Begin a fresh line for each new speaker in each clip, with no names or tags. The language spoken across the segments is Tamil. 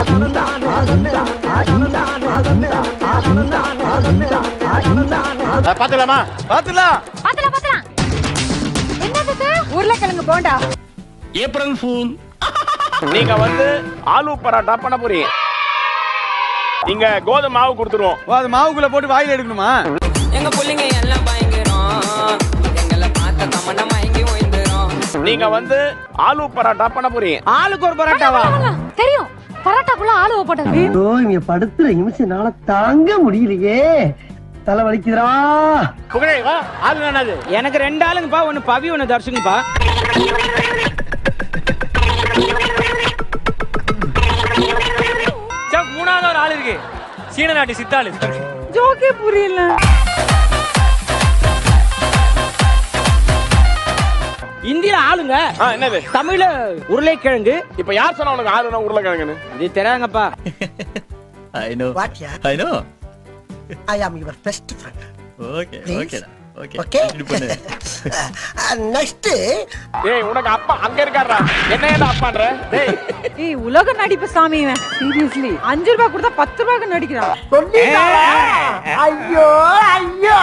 பாத்துலாமா பாத்துலாம்
பாத்தலாம் பாத்தலாம் என்னது உருளைக்கிழங்கு போண்டா
ஏப்ரல் ஃபூல் நீங்க வந்து ஆலு பரோட்டா பண்ண போறீங்க இங்க கோதுமை மாவு கொடுத்துருவோம்
ஓ, அது மாவுக்குள்ள போட்டு வாயில எடுக்கணுமா
எங்க புள்ளைங்க எல்லாம் பயங்கரம் எங்களை பார்த்த கமண்டம் மயங்கி ஓய்ந்துரும்
நீங்க வந்து ஆலு பரோட்டா பண்ண போறீங்க
ஆளுக்கு ஒரு பரோட்டாவா
தெரியும் பரோட்டாக்குள்ள ஆளுவ போட்டது
ஐயோ இங்க படுத்துற நிமிஷம்னால தாங்க முடியலையே தலை வலிக்குதுடா
புகழே வா ஆளு வேணாது
எனக்கு ரெண்டு ஆளுங்கப்பா ஒன்னு பவி ஒன்னு தர்ஷனுப்பா மூணாவது ஒரு ஆள் இருக்கு சீன நாட்டு சித்தாளு
ஜோக்கே புரியல
இந்தியில ஆளுங்க
ஆ, என்னது
தமிழ்ல உருளைக்கிழங்கு
இப்ப யார் சொன்னா உனக்கு ஆளுனா உருளைக்கிழங்குன்னு
இது தெரியாங்கப்பா
I know.
வாட்யா
I know.
I am your best friend
Okay,
Please.
okay, da. okay.
Okay
Continue பண்ணு.
நெக்ஸ்ட்
ஏய் உனக்கு அப்பா அங்க இருக்காரா என்ன ஏன்டா அப்பான்ற டேய்
ஏய் உலக நடிப்பு சாமி இவன் சீரியஸ்லி அஞ்சு ரூபாய் கொடுத்தா பத்து ரூபாய்க்கு நடிக்கிறான்
ஐயோ ஐயோ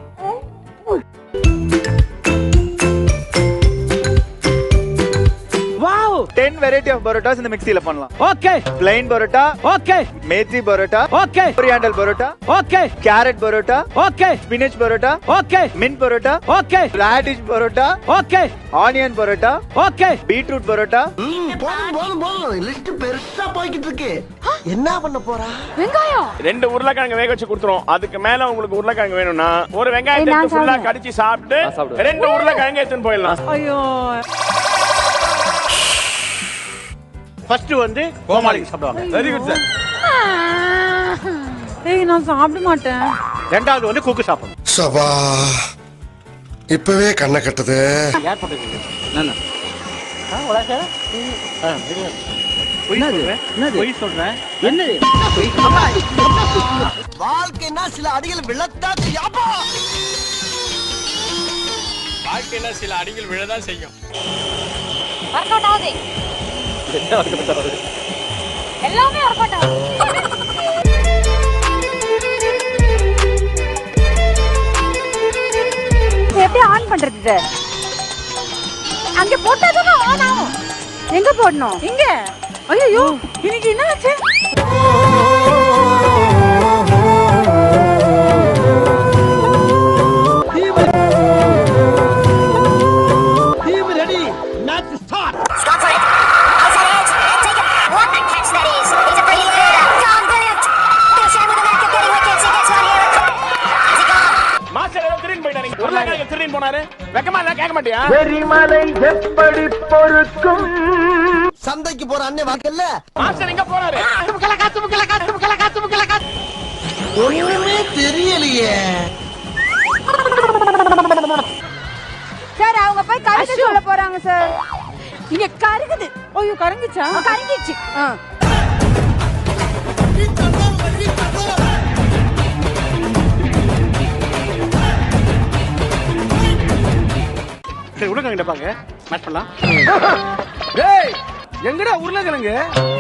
வாவ்
10 வெரைட்டி ஆஃப் பரோட்டாஸ் இந்த மிக்ஸில பண்ணலாம்
okay
plain parotta
okay
methi parotta
okay
coriander parotta
okay
carrot parotta
okay
spinach parotta
okay
mint parotta
okay
radish parotta
okay
onion parotta
okay
beetroot parotta
போதும் போதும் போதும் லிஸ்ட் பெருசா போய்கிட்டு இருக்கு என்ன பண்ண போறா
வெங்காயம்
ரெண்டு உருளைக்கிழங்கு வேக வச்சு கொடுத்துரும் அதுக்கு மேல உங்களுக்கு உருளைக்கிழங்கு வேணும்னா ஒரு வெங்காயத்தை
ஏய், நான்
எடுத்து ஃபுல்லா
சாப்பிடுவேன்.
கடிச்சு சாப்பிட்டு ரெண்டு உருளைக்கிழங்கு எடுத்துன்னு போயிடலாம்
ஐயோ
ஃபர்ஸ்ட் வந்து கோமாளி சாப்பிடுவாங்க
வெரி குட் சார்
ஏய் நான் சாப்பிட மாட்டேன்
ரெண்டாவது வந்து குக்கு சாப்பிடணும்
சபா இப்பவே கண்ணை கட்டுது
யார் பண்ணுறீங்க
என்னண்ணா? என்னது என்னது
பொய் சொல்றேன்
என்னது
வாழ்க்கைன்னா சில அடிகள் விழத்தான் செய்யாப்பா
வாழ்க்கையில சில அடிகள் விழதான் செய்யும்
ஒர்க் அவுட் ஆகுது எல்லாமே ஒர்க் அவுட் ஆகுது இது எப்படி ஆன் பண்றது இது அங்க போட்டாதான் ஆன் ஆகும் எங்க போடணும் இங்க ஐயோ இன்னைக்கு என்ன ஆச்சு
மாஸ்டர் ஏதோ திருடின்னு போயிட்டாரு உருளைக்கிழங்கு திருடின்னு போனாரு வெக்கமா இல்ல கேட்க மாட்டியா
வெறிமலை எப்படி பொறுக்கும் சந்தைக்கு போற அண்ணன் வாக்கல்ல
மாஸ்டர் எங்க போறாரு
ஒண்ணுமே தெரியலையே
சார் அவங்க போய் கருத்து சொல்ல போறாங்க சார் இங்க கருகுது ஐயோ கரங்குச்சா கரங்கிச்சு
சரி உருளைக்கிழங்கு பாங்க மேட்ச் பண்ணலாம்
டேய் எங்கடா உருளைக்கிழங்கு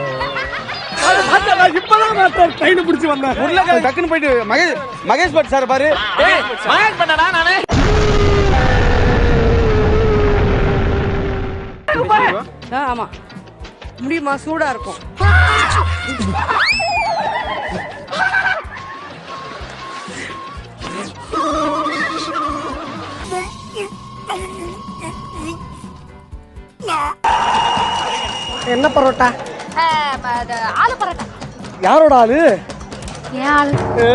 இப்பதான் நான் ட்ரெயின் பிடிச்சி வந்தேன் உருளைக்கிழங்கு டக்குன்னு போயிட்டு மகேஷ் மகேஷ் பட் சார் பாரு
ஏய் மேட்ச் பண்ணடா நானே
ஆமா முடியுமா சூடா இருக்கும்
என்ன பரோட்டா
ஆலு பரோட்டா
யாரோட ஆளு
ஏன் ஆளு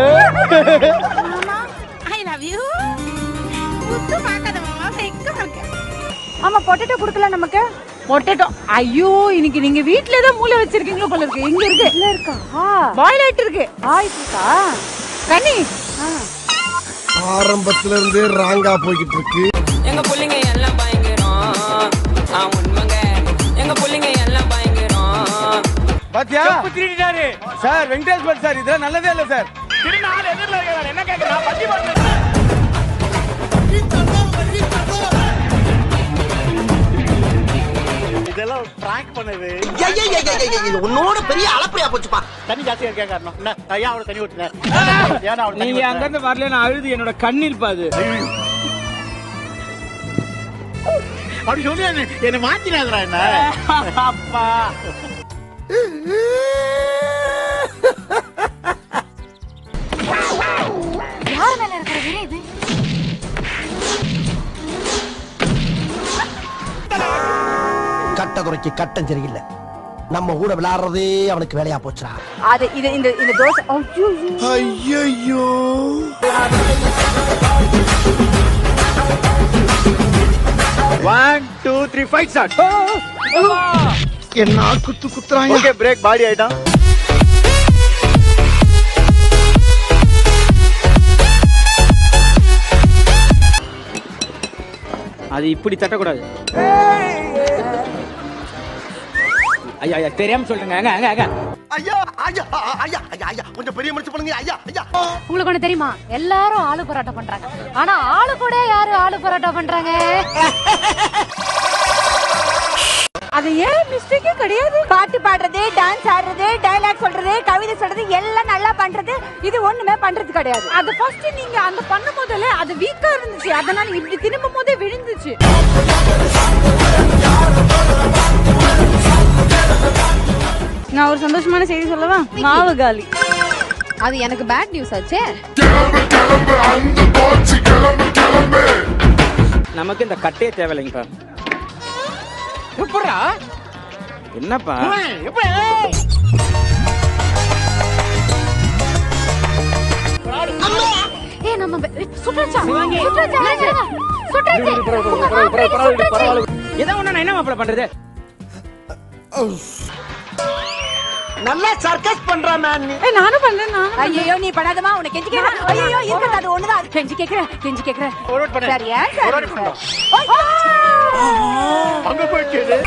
ஆமா பொட்டேட்டோ குடுக்கல நமக்கு பொட்டேட்டோ ஐயோ இன்னைக்கு நீங்க வீட்ல ஏதோ மூளை வச்சிருக்கீங்களோ போல இருக்கு எங்க இருக்கு இல்ல இருக்கா பாயில் ஆயிட்டு இருக்கு ஆயிட்டு இருக்கா கனி
ஆரம்பத்துல இருந்தே ராங்கா போய்கிட்டு இருக்கு
எங்க புள்ளைங்க எல்லாம் பயங்கரம் ஆ உண்மைங்க எங்க புள்ளைங்க எல்லாம் பயங்கரம்
பாத்தியா திருடிட்டாரு சார் வெங்கடேஷ் பட் சார் இதெல்லாம் நல்லதே இல்ல சார்
திருநாள் ஆள் எதிரில் இருக்கிறான் என்ன கேட்கறான் பத்தி பண்ணு
இதெல்லாம் பிராங்க் பண்ணது
உன்னோட பெரிய அளப்பையா போச்சுப்பா
தண்ணி ஜாஸ்தியா இருக்கே காரணம் என்ன ஐயா அவளை தண்ணி ஊத்துனேன் ஏன்னா அவளை
நீங்க அங்க இருந்து வரல நான் அழுது என்னோட கண்ணீர் பாது
அப்படி சொல்லி என்ன மாத்தினாதரா என்ன
அப்பா
யார் மேல இருக்கிற வீடு இது
கட்ட குறைக்கு கட்டம் சரியில்லை நம்ம கூட விளையாடுறதே அவனுக்கு வேலையா போச்சுடா
அது இது இந்த இந்த தோசை ஐயோ
ஐயோ
one two three fight start
என்ன குத்து குத்துறாங்க
ஓகே பிரேக் பாடி ஆயிட்டான்
அது இப்படி தட்டக்கூடாது ஐயா ஐயா தெரியாம சொல்றேங்க அங்க அங்க அங்க
ஐயா ஐயா ஐயா ஐயா ஐயா கொஞ்சம் பெரிய மனுஷன் பண்ணுங்க ஐயா ஐயா
உங்களுக்கு ஒண்ணு தெரியுமா எல்லாரும் ஆளு பரோட்டா பண்றாங்க ஆனா ஆளு கூட யாரு ஆளு பரோட்டா பண்றாங்க அது ஏன் மிஸ்டேக்கே கிடையாது பாட்டு பாடுறது டான்ஸ் ஆடுறது டயலாக் சொல்றது கவிதை சொல்றது எல்லாம் நல்லா பண்றது இது ஒண்ணுமே பண்றது கிடையாது அது ஃபர்ஸ்ட் நீங்க அந்த பண்ண முதல்ல அது வீக்கா இருந்துச்சு அதனால இப்படி திரும்பும் போதே விழுந்துச்சு நான் ஒரு சந்தோஷமான செய்தி சொல்லவா மாவு காலி அது எனக்கு பேட் நியூஸ் ஆச்சே
நமக்கு இந்த கட்டையே தேவையில்லைங்கப்பா
எப்படா
என்னப்பா
ஏ நம்ம சுற்றுச்சா சுற்றுச்சா சுற்றுச்சா
எதை ஒண்ணு நான் என்ன மாப்பிள பண்றது
நல்லா சர்க்கஸ் பண்றா மேன்
ஏய் நானும் பண்றேன் நானும் ஐயோ நீ பண்ணாதமா உனக்கு கெஞ்சி கேக்குறேன் ஐயோ இருக்கிறது அது ஒண்ணுதான் அது கெஞ்சி கேக்குறேன் கெஞ்சி கேக்குறேன்
ஒரு வாட்டி பண்ணு.
சரியா
ஒரு வாட்டி
சரி
பண்ணு. அங்க போயிடுச்சு இது.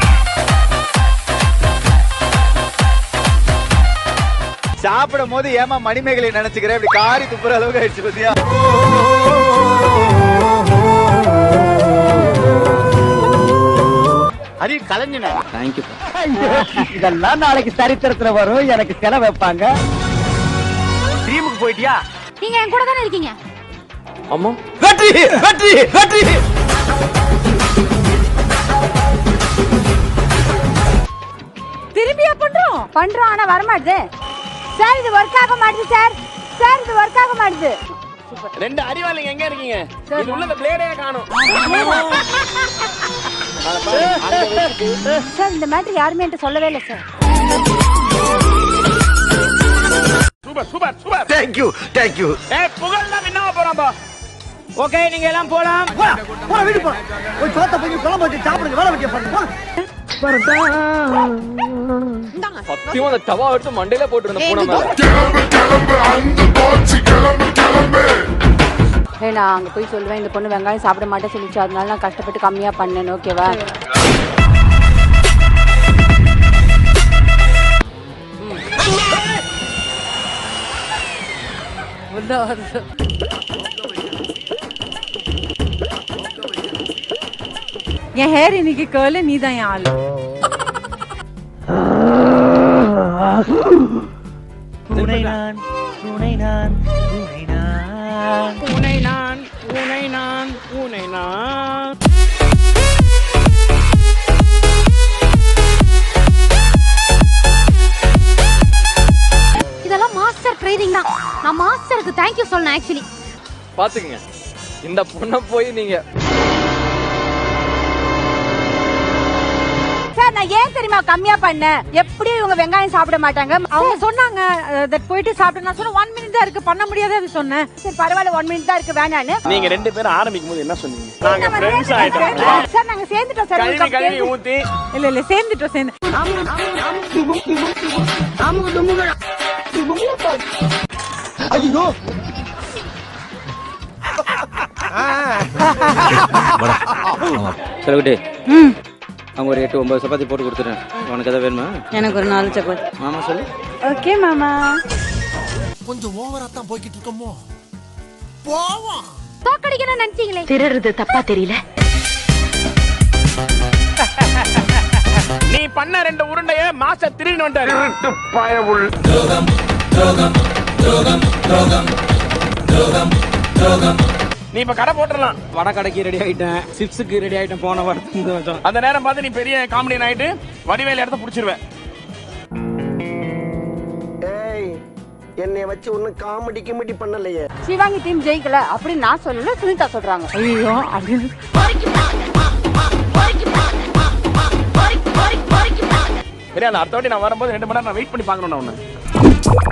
சாப்பிடும் போது ஏமா மணிமேகலை நினைச்சுக்கிறேன் இப்படி காரி துப்புற அளவுக்கு ஆயிடுச்சு பத்தியா
அது கலைஞன
தேங்க்யூப்பா
இதெல்லாம் நாளைக்கு சரித்திரத்துல வரும் எனக்கு செலவு வைப்பாங்க
டீமுக்கு போயிட்டியா
நீங்க என் கூட தானே இருக்கீங்க
அம்மா
வெற்றி வெற்றி வெற்றி
திரும்பியா பண்றோம் பண்றோம் ஆனா வர மாட்டுது சார் இது ஒர்க் ஆக மாட்டுது சார் சார் இது ஒர்க் ஆக மாட்டுது
ரெண்டு அறிவாளிங்க எங்க இருக்கீங்க இது உள்ள பிளேடே காணும்
சார் இந்த மேட்ரு யாருமே என்கிட்ட சொல்லவே இல்லை sir
super super super
thank you thank you
ஏ புகழ் தான் என்ன போறான்பா
ஓகே நீங்க எல்லாம் போலாம்
போடா வீடு போ போய் சோத்த போய் குழம்பு வச்சு சாப்பிடுங்க வேலை வெட்டிய பாருங்க
சத்தியம் அந்த தவா எடுத்து மண்டையில போட்டு பூனை மேல
ஏய் நான் அங்க போய் சொல்லுவேன் இந்த பொண்ணு வெங்காயம் சாப்பிட மாட்டேன் சொல்லிச்சு அதனால நான் கஷ்டப்பட்டு கம்மியா பண்ணேன் ஓகேவா உள்ள வருது என் ஹேர் இன்னைக்கு கேர்ல நீ தான் என் ஆளு
உனை நான் உனை நான் உனை நான் உனை நான் உனை நான் உனை நான்
இதெல்லாம் மாஸ்டர் ட்ரைனிங் தான் நான் மாஸ்டருக்கு தேங்க்யூ சொல்லணும் ஆக்சுவலி
பாத்துக்கங்க இந்த பொண்ணை போய் நீங்க
சார் நான் ஏன் தெரியுமா கம்மியா பண்ணேன் எப்படியும் இவங்க வெங்காயம் சாப்பிட மாட்டாங்க அவங்க சொன்னாங்க தட் போயிட்டு சாப்பிட்டு நான் சொன்னேன் ஒன் மினிட் தான் இருக்கு பண்ண முடியாது அது சொன்னேன் சரி பரவாயில்ல ஒன் மினிட் தான் இருக்கு வேணான்னு
நீங்க ரெண்டு பேரும் ஆரம்பிக்கும் போது என்ன சொன்னீங்க நாங்க ஃப்ரெண்ட்ஸ் ஆயிட்டோம்
சார் நாங்க சேர்ந்துட்டோம் சார்
கழுவி கழுவி ஊத்தி
இல்ல இல்ல சேர்ந்துட்டோம் சேர்ந்து
ஐயோ
சொல்லிக்கிட்டு
ம்
அவங்க ஒரு எட்டு ஒன்பது சப்பாத்தி போட்டு கொடுத்துறேன் உனக்கு எதாவது வேணுமா
எனக்கு ஒரு நாலு சப்பாத்தி
மாமா சொல்லு
ஓகே மாமா
கொஞ்சம் ஓவரா தான் போய்கிட்டு இருக்கோமோ
தோக்கடிக்கணும்னு நினைச்சீங்களே திருடுறது தப்பா தெரியல
பண்ண ரெண்டு உருண்டைய மாச திருடின்னு வந்துட்டாரு நீ இப்ப கடை போட்டுடலாம்
வடை கடைக்கு ரெடி ஆயிட்டேன் சிப்ஸுக்கு ரெடி ஆயிட்டேன் போன வாரத்துக்கு இந்த வருஷம்
அந்த நேரம் பார்த்து நீ பெரிய காமெடியன் ஆயிட்டு வடிவேல இடத்த புடிச்சிருவேன்
ஏய் என்னைய வச்சு ஒன்னும் காமெடி கிமெடி பண்ணலையே
சிவாங்கி டீம் ஜெயிக்கல அப்படின்னு நான் சொல்லல சுனிதா சொல்றாங்க ஐயோ அப்படின்னு
சரி அந்த அடுத்த வாட்டி நான் வரும்போது ரெண்டு மணி நேரம் நான் வெயிட் பண்ணி பார்க்கணும் நான் உன்னை